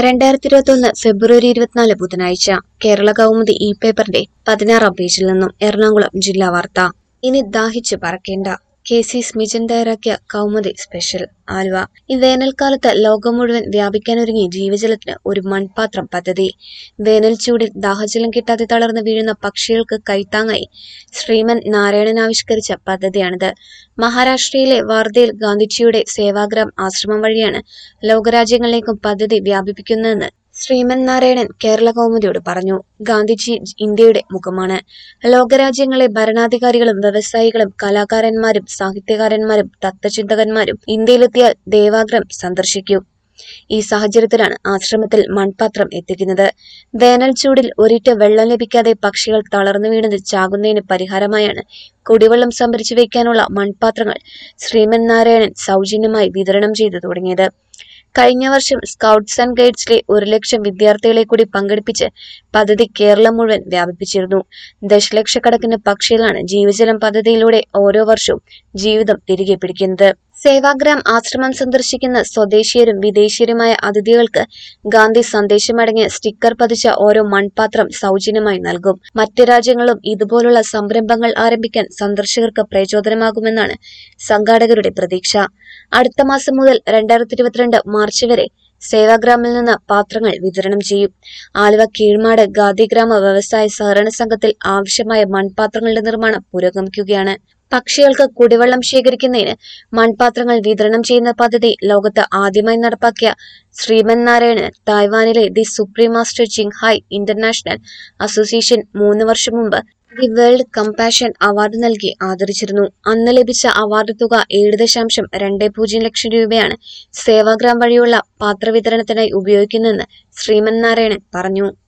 രണ്ടായിരത്തി ഇരുപത്തി ഒന്ന് ഫെബ്രുവരി ഇരുപത്തിനാല് ബുധനാഴ്ച കേരള കൗമുദി ഇ പേപ്പറിന്റെ പതിനാറാം പേജിൽ നിന്നും എറണാകുളം ജില്ലാ വാർത്ത ഇനി ദാഹിച്ചു പറക്കേണ്ട കെ സി സ്മിജൻ തയ്യാറാക്കിയ കൗമുദി സ്പെഷ്യൽ ആലുവ ഈ വേനൽക്കാലത്ത് ലോകം മുഴുവൻ വ്യാപിക്കാനൊരുങ്ങി ജീവജലത്തിന് ഒരു മൺപാത്രം പദ്ധതി വേനൽ ചൂടിൽ ദാഹജലം കിട്ടാതെ തളർന്നു വീഴുന്ന പക്ഷികൾക്ക് കൈത്താങ്ങായി ശ്രീമൻ നാരായണൻ ആവിഷ്കരിച്ച പദ്ധതിയാണിത് മഹാരാഷ്ട്രയിലെ വാർധയിൽ ഗാന്ധിജിയുടെ സേവാഗ്രാം ആശ്രമം വഴിയാണ് ലോകരാജ്യങ്ങളിലേക്കും പദ്ധതി വ്യാപിപ്പിക്കുന്നതെന്ന് ശ്രീമൻ നാരായണൻ കേരള കൗമുദിയോട് പറഞ്ഞു ഗാന്ധിജി ഇന്ത്യയുടെ മുഖമാണ് ലോകരാജ്യങ്ങളെ ഭരണാധികാരികളും വ്യവസായികളും കലാകാരന്മാരും സാഹിത്യകാരന്മാരും തത്വചിന്തകന്മാരും ഇന്ത്യയിലെത്തിയാൽ ദേവാഗ്രം സന്ദർശിക്കും ഈ സാഹചര്യത്തിലാണ് ആശ്രമത്തിൽ മൺപാത്രം എത്തിക്കുന്നത് വേനൽ ചൂടിൽ ഒരിറ്റ് വെള്ളം ലഭിക്കാതെ പക്ഷികൾ തളർന്നു വീണത് ചാകുന്നതിന് പരിഹാരമായാണ് കുടിവെള്ളം സംഭരിച്ചു വയ്ക്കാനുള്ള മൺപാത്രങ്ങൾ ശ്രീമൻ നാരായണൻ സൗജന്യമായി വിതരണം ചെയ്തു തുടങ്ങിയത് കഴിഞ്ഞ വർഷം സ്കൗട്ട്സ് ആൻഡ് ഗൈഡ്സിലെ ഒരു ലക്ഷം വിദ്യാർത്ഥികളെ കൂടി പങ്കെടുപ്പിച്ച് പദ്ധതി കേരളം മുഴുവൻ വ്യാപിപ്പിച്ചിരുന്നു ദശലക്ഷക്കണക്കിന് പക്ഷികളാണ് ജീവജലം പദ്ധതിയിലൂടെ ഓരോ വർഷവും ജീവിതം തിരികെ പിടിക്കുന്നത് സേവാഗ്രാം ആശ്രമം സന്ദർശിക്കുന്ന സ്വദേശീയരും വിദേശീയരുമായ അതിഥികൾക്ക് ഗാന്ധി സന്ദേശമടങ്ങിയ സ്റ്റിക്കർ പതിച്ച ഓരോ മൺപാത്രം സൗജന്യമായി നൽകും മറ്റ് രാജ്യങ്ങളും ഇതുപോലുള്ള സംരംഭങ്ങൾ ആരംഭിക്കാൻ സന്ദർശകർക്ക് പ്രചോദനമാകുമെന്നാണ് സംഘാടകരുടെ പ്രതീക്ഷ അടുത്ത മാസം മുതൽ രണ്ടായിരത്തി ഇരുപത്തിരണ്ട് മാർച്ച് വരെ സേവാഗ്രാമിൽ നിന്ന് പാത്രങ്ങൾ വിതരണം ചെയ്യും ആലുവ കീഴ്മാട് ഗാന്ധിഗ്രാമ വ്യവസായ സഹകരണ സംഘത്തിൽ ആവശ്യമായ മൺപാത്രങ്ങളുടെ നിർമ്മാണം പുരോഗമിക്കുകയാണ് പക്ഷികൾക്ക് കുടിവെള്ളം ശേഖരിക്കുന്നതിന് മൺപാത്രങ്ങൾ വിതരണം ചെയ്യുന്ന പദ്ധതി ലോകത്ത് ആദ്യമായി നടപ്പാക്കിയ ശ്രീമൻ നാരായണൻ തായ്വാനിലെ the supreme master Ching Hai international association മൂന്ന് വർഷം മുമ്പ് ദി വേൾഡ് കമ്പാഷൻ അവാർഡ് നൽകി ആദരിച്ചിരുന്നു അന്ന് ലഭിച്ച അവാർഡ് തുക ഏഴ് ദശാംശം രണ്ട് പൂജ്യം ലക്ഷം രൂപയാണ് സേവാഗ്രാം വഴിയുള്ള പാത്രവിതരണത്തിനായി ഉപയോഗിക്കുന്നതെന്ന് ശ്രീമൻ നാരായണൻ പറഞ്ഞു